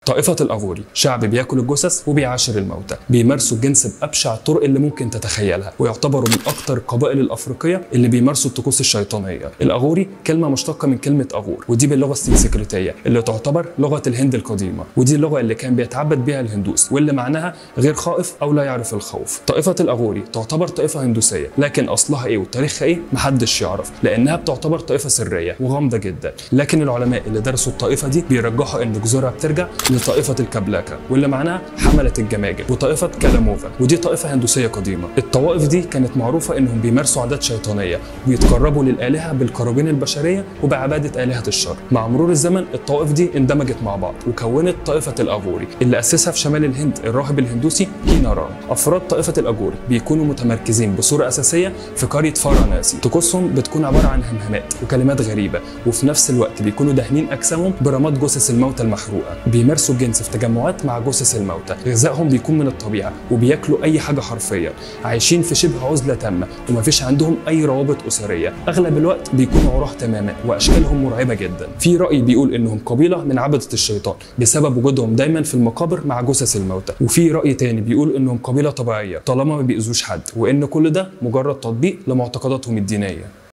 طائفة الأغوري شعب بياكل الجثث وبيعاشر الموتى بيمارسوا الجنس بأبشع الطرق اللي ممكن تتخيلها ويعتبروا من أكتر القبائل الأفريقية اللي بيمارسوا الطقوس الشيطانية الأغوري كلمة مشتقة من كلمة أغور ودي باللغة السنسكريتية اللي تعتبر لغة الهند القديمة ودي اللغة اللي كان بيتعبد بها الهندوس واللي معناها غير خائف أو لا يعرف الخوف طائفة الأغوري تعتبر طائفة هندوسية لكن أصلها إيه وتاريخها إيه محدش يعرف لأنها بتعتبر طائفة سرية وغامضة جدا لكن العلماء اللي درسوا الطائفة دي بيرجحوا إن جذورها بترجع لطائفة الكابلاكا واللي معناها حملة الجماجم وطائفة كالاموفا ودي طائفة هندوسية قديمة الطوائف دي كانت معروفة إنهم بيمارسوا عادات شيطانية ويتقربوا للآلهة بالقرابين البشرية وبعبادة آلهة الشر مع مرور الزمن الطوائف دي اندمجت مع بعض وكونت طائفة الأغوري اللي أسسها في شمال الهند الراهب الهندوسي كيناران أفراد طائفة الأغوري بيكونوا متمركزين بصورة أساسية في قرية فاراناسي طقوسهم بتكون عبارة عن همهمات وكلمات غريبة وفي نفس الوقت بيكونوا دهنين أجسامهم برماد جثث الموتى المحروقة بيمارسوا الجنس في تجمعات مع جثث الموتى غذائهم بيكون من الطبيعة وبياكلوا أي حاجة حرفيا عايشين في شبه عزلة تامة ومفيش عندهم أي روابط أسرية أغلب الوقت بيكونوا عراة تماما وأشكالهم مرعبة جدا في رأي بيقول إنهم قبيلة من عبدة الشيطان بسبب وجودهم دايما في المقابر مع جثث الموتى وفي رأي تاني بيقول إنهم قبيلة طبيعية طالما ما بيأذوش حد وإن كل ده مجرد تطبيق لمعتقداتهم الدينية